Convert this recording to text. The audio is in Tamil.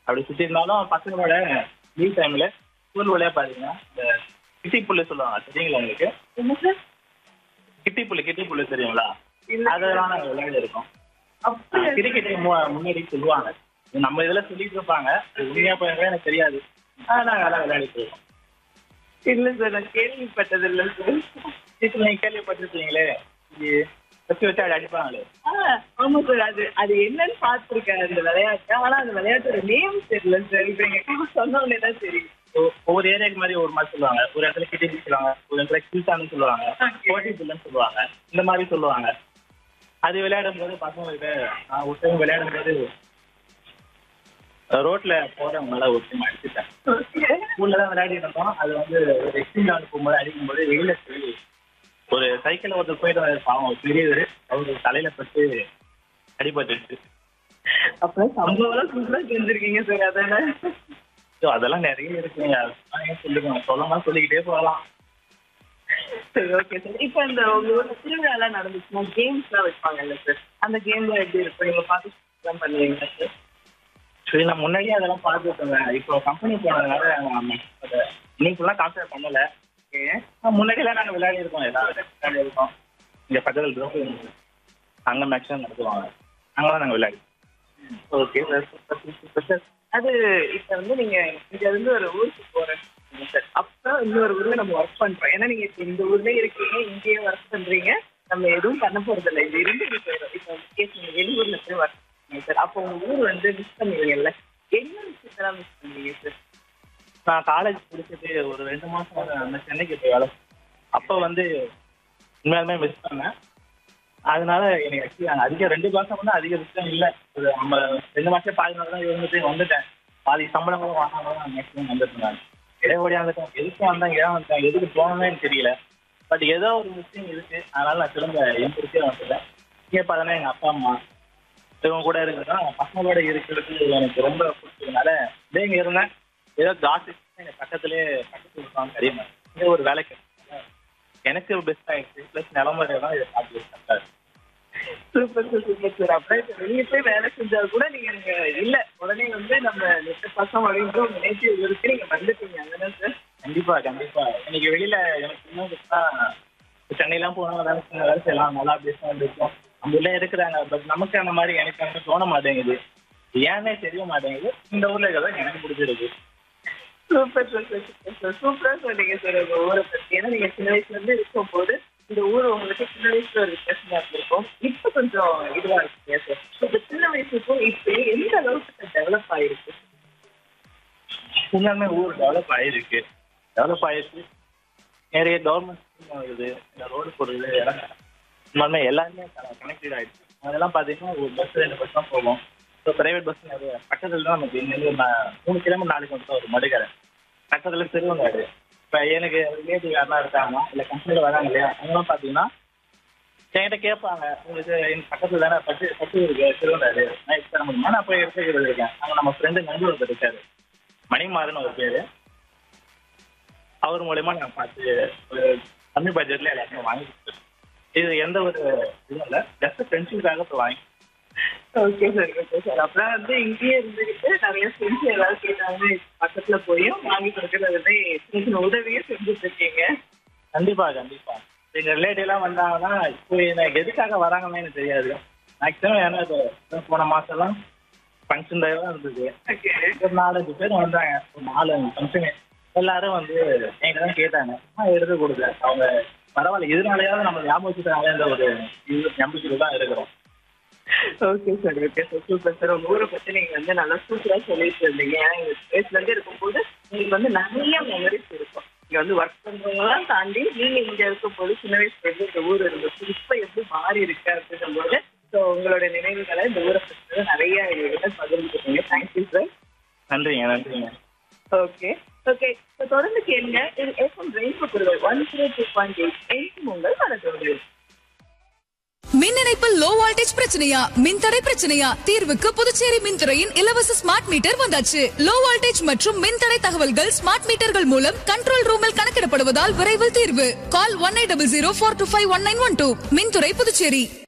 அப்படி சுத்தி இருந்தாலும் பசங்களோட லீவ் டைம்ல ஸ்கூல் வழியா பாத்தீங்கன்னா இந்த கிட்டி புல்லு சொல்லுவாங்க தெரியுங்களா உங்களுக்கு என்ன சார் கிட்டி புல்லு கிட்டி புல்லு தெரியுங்களா இல்ல. அதெல்லாம் நாங்க விளையாடி இருக்கோம் அப்படியா கிரிக்கெட் முன்னாடி சொல்லுவாங்க நம்ம இதுல சொல்லிட்டு இருப்பாங்க அது உண்மையா போயிருந்தா எனக்கு தெரியாது ஆனா நாங்க அதெல்லாம் விளையாடிட்டு இருக்கோம் இல்ல சார் நான் கேள்விப்பட்டது இல்ல சார் இப்போ நீங்க கேள்விப்பட்டிருக்கீங்களே இது வச்சு வச்சு அப்படி அடிப்பாங்களே ஆ, ஆமா சார் அது அது என்னன்னு பார்த்திருக்கேன் அந்த விளையாட்டு ஆனா அந்த விளையாட்டோட நேம் தெரியல சார் இப்ப எங்க சொன்ன உடனே தான் தெரியும் ஒ- ஒவ்வொரு ஏரியாக்கு மாதிரி ஒரு மாதிரி சொல்லுவாங்க ஒரு இடத்துல கிட்டி சொல்லுவாங்க ஒரு இடத்துல கில்சான்னு சொல்லுவாங்க Okay. கோட்டி புல்லுன்னு சொல்லுவாங்க இந்த மாதிரி சொல்லுவாங்க அது விளையாடும் போது பசங்களுக்கு நான் ஒரு டைம் விளையாடும் போது ரோட்ல போறவங்க மேல ஒரு டைம் அடிச்சுட்டேன் ஸ்கூல்ல தான் விளையாடிட்டு இருந்தோம் அது வந்து ஒரு எக்ஸ்ட்ரீம் லெவல் போகும்போது அடிக்கும்போது வெளியில போய் ஒரு சைக்கிள் ஒருத்தர் போயிட்டு வந்தாரு பாவம் பெரியவர் அவரு தலையில பட்டு அடிபட்டுச்சு அப்ப சம்பவம் சூப்பரா செஞ்சிருக்கீங்க சார் அதானே ஸோ அதெல்லாம் நிறைய இருக்குங்க அதெல்லாம் ஏன் சொல்லுங்க சொல்லலாம் சொல்லிக்கிட்டே போகலாம் சரி ஓகே சார் இப்போ இந்த உங்க ஊர்ல திருவிழா எல்லாம் நடந்துச்சுன்னா கேம்ஸ் எல்லாம் வைப்பாங்கல்ல சார் அந்த கேம்ல எப்படி இருக்கும் நீங்க பார்த்து பண்ணுவீங்களா சார் சரி நான் முன்னாடியே அதெல்லாம் பார்த்துருக்கேன் இப்போ கம்பெனி போனதுனால நம்ம அதை இன்னைக்குலாம் கான்சன்ட்ரேட் பண்ணல ஆனா, முன்னாடியெல்லாம் நாங்கள் விளையாடி இருக்கோம் ஏதாவது விளையாடி இருக்கோம் இங்கே பக்கத்தில் கிரௌண்ட் அங்கே மேக்ஸிமம் நடத்துவாங்க அங்கே தான் நாங்கள் விளையாடி okay sir super super sir அது இப்ப வந்து நீங்க இங்க இருந்து ஒரு ஊருக்கு போறேன் சார் அப்ப இன்னொரு ஊர்ல நம்ம ஒர்க் பண்றோம் ஏன்னா நீங்க இப்ப இந்த ஊர்ல இருக்கீங்க இங்கேயே ஒர்க் பண்றீங்க நம்ம எதுவும் பண்ண போறது இல்லை இது இருந்து இது போயிடும் இப்போ கேஸ் நீங்க வெளியூர்ல போய் ஒர்க் பண்ணுங்க சார் அப்போ உங்க ஊர் வந்து மிஸ் பண்ணுவீங்கல்ல என்ன விஷயத்தெல்லாம் மிஸ் பண்ணுவீங்க சார் நான் காலேஜ் முடிச்சுட்டு ஒரு ரெண்டு மாதம் அந்த சென்னைக்கு போய் வேலை செஞ்சேன். அப்போ வந்து உண்மையாலுமே மிஸ் பண்ணேன் அதனால எனக்கு actually அங்க அதிக ரெண்டு மாசம் வந்து அதிக விஷயம் இல்லை ஒரு நம்ம ரெண்டு மாசம் பாதி நாள் தான் இருந்துட்டு வந்துட்டேன் பாதி சம்பளம் கூட வாங்காம தான் மேக்ஸிமம் வந்துட்டு இருந்தாங்க இடையோடியா வந்துட்டேன் எதுக்கு வந்தேன் ஏன் வந்தேன் எதுக்கு போகணும்னு எனக்கு தெரியல பட் ஏதோ ஒரு விஷயம் இருக்கு அதனால நான் திரும்ப என் குறிச்சே வந்துட்டேன் இங்கே பார்த்தோன்னா எங்கள் அப்பா அம்மா இவங்க கூட இருக்கிறதா பசங்களோட இருக்கிறது எனக்கு ரொம்ப பிடிச்சதுனால இதே இங்கே இருந்தேன் ஏதோ ஜாஸ்தி எங்கள் பக்கத்துலேயே பக்கத்து இருக்காங்க தெரியுமா இங்கே ஒரு வேலை கிடைச்சதுனால எனக்கு பெஸ்ட் ஆயிடுச்சு ப்ளஸ் நிலமுறை தான் இதை பார்த்து கரெக்டாக சூப்பர் சார் சூப்பர் சார் அப்புறம் இப்ப வெளியே போய் வேலை செஞ்சா கூட நீங்க நீங்க இல்ல உடனே வந்து நம்ம நெட்டு பசம் அப்படின்ற உங்க நேட்டிவ் ஊருக்கு நீங்க வந்துட்டீங்க அதானே சார் கண்டிப்பா கண்டிப்பா இன்னைக்கு வெளியில எனக்கு இன்னும் பெருசா சென்னையெல்லாம் போனா வேலை செய்யணும் வேலை செய்யலாம் நல்லா பேசலாம் இருக்கும் நம்ம உள்ள இருக்கிறாங்க பட் நமக்கு அந்த மாதிரி எனக்கு அந்த தோண மாட்டேங்குது ஏன்னே தெரிய மாட்டேங்குது இந்த ஊர்ல இருக்கிறதா எனக்கு பிடிச்சிருக்கு சூப்பர் சார் சூப்பர் சார் சூப்பரா சொன்னீங்க சார் உங்க ஊரை பத்தி ஏன்னா நீங்க சின்ன வயசுல இருந்து இருக்கும் போது இந்த ஊர் உங்களுக்கு சின்ன வயசுல ஒரு வித்தியாசமா இருந்திருக்கும் இப்ப கொஞ்சம் இதுவா இருக்கீங்க சார் இப்ப சின்ன வயசுக்கும் இப்ப எந்த அளவுக்கு டெவலப் ஆயிருக்கு உண்மையாலுமே ஊர் டெவலப் ஆயிருக்கு டெவலப் ஆயிருக்கு நிறைய கவர்மெண்ட் ஸ்கீம் வருது இந்த ரோடு போடுறது எல்லாம் உண்மையாலுமே எல்லாருமே கனெக்டட் ஆயிடுச்சு அதெல்லாம் பார்த்தீங்கன்னா ஒரு பஸ் ரெண்டு பஸ் தான் போகும் இப்போ பிரைவேட் பஸ் நிறைய பக்கத்தில் தான் நமக்கு இங்கேருந்து ஒரு நா- மூணு கிலோமீட்டர் நாலு கிலோமீட்டர் ஒரு மடுக்கரை பக்கத்தில் திருவங்காடு இப்போ எனக்கு ரிலேட்டிவ் யாரெல்லாம் இருக்காங்க இல்லை கம்பெனியில் வராங்க இல்லையா அவங்களாம் பார்த்தீங்கன்னா என்கிட்ட கேட்பாங்க உங்களுக்கு என் பக்கத்தில் தானே பட்டு பட்டு இருக்கு திருவண்ணாடு நான் இப்போ தர முடியுமா நான் போய் எடுத்துக்கிறது இருக்கேன் அங்கே நம்ம ஃப்ரெண்டு நண்பர் ஒருத்தர் இருக்காரு மணிமாறன் ஒரு பேர் அவர் மூலயமா நான் பார்த்து ஒரு கம்மி பட்ஜெட்ல எல்லாத்தையும் வாங்கி கொடுத்துருக்கேன் இது எந்த ஒரு இதுவும் இல்லை ஜஸ்ட் ஃப்ரெண்ட்ஷிப்காக இப்போ வாங்கி ஓகே சார் ஓகே சார் அப்புறம் வந்து இங்கேயே இருந்துகிட்டு நிறைய ஃப்ரெண்ட்ஸ் ஏதாவது கேட்டாங்க பக்கத்துல போய் வாங்கி கொடுக்கறது வந்து சின்ன சின்ன உதவியும் செஞ்சுட்டு இருக்கீங்க கண்டிப்பா கண்டிப்பா எங்க ரிலேட்டிவ் எல்லாம் வந்தாங்கன்னா இப்போ எனக்கு எதுக்காக வராங்கன்னு எனக்கு தெரியாது மேக்ஸிமம் ஏன்னா இப்போ போன மாசம்லாம் ஃபங்க்ஷன் தான் இருந்தது ஓகே ஒரு நாலஞ்சு பேர் வந்தாங்க ஒரு நாலு ஃபங்க்ஷனு எல்லாரும் வந்து என்கிட்ட தான் கேட்டாங்க நான் எடுத்து கொடுத்தேன் அவங்க பரவாயில்ல இதனாலயாவது நம்ம ஞாபகம் வச்சுட்டாங்க ஒரு இது நம்பிக்கையில் தான் இருக்கிறோம் okay sir okay sir super sir உங்க ஊரை பத்தி நீங்க வந்து நல்லா சூப்பரா சொல்லிட்டு இருந்தீங்க ஏன்னா எங்க ஸ்பேஸ்ல இருந்து இருக்கும்போது உங்களுக்கு வந்து நிறைய மெமரிஸ் இருக்கும் இங்க வந்து ஒர்க் பண்றவங்கலாம் தாண்டி நீங்க இங்க இருக்கும்போது சின்ன வயசுல எப்படி இந்த ஊர் இருந்துச்சு இப்ப எப்படி மாறி இருக்கு அப்படின்னும் போது ஸோ உங்களோட நினைவுகளை இந்த ஊரை பத்தி நிறைய எங்ககிட்ட பகிர்ந்துருக்கீங்க தேங்க்யூ சார் நன்றிங்க நன்றிங்க ஓகே ஓகே இப்போ தொடர்ந்து கேளுங்க இது எஃப்எம் ரெயின்போ குருவர் one zero two point eight eight உங்கள் மனதோடு மின் இணைப்பில் லோ வோல்டேஜ் பிரச்சனையா மின்தடை பிரச்சனையா தீர்வுக்கு புதுச்சேரி மின்துறையின் இலவச ஸ்மார்ட் மீட்டர் வந்தாச்சு லோ வோல்டேஜ் மற்றும் மின்தடை தகவல்கள் ஸ்மார்ட் மீட்டர்கள் மூலம் கண்ட்ரோல் ரூமில் கணக்கிடப்படுவதால் விரைவில் தீர்வு call one eight double zero four two five one nine one two மின்துறை புதுச்சேரி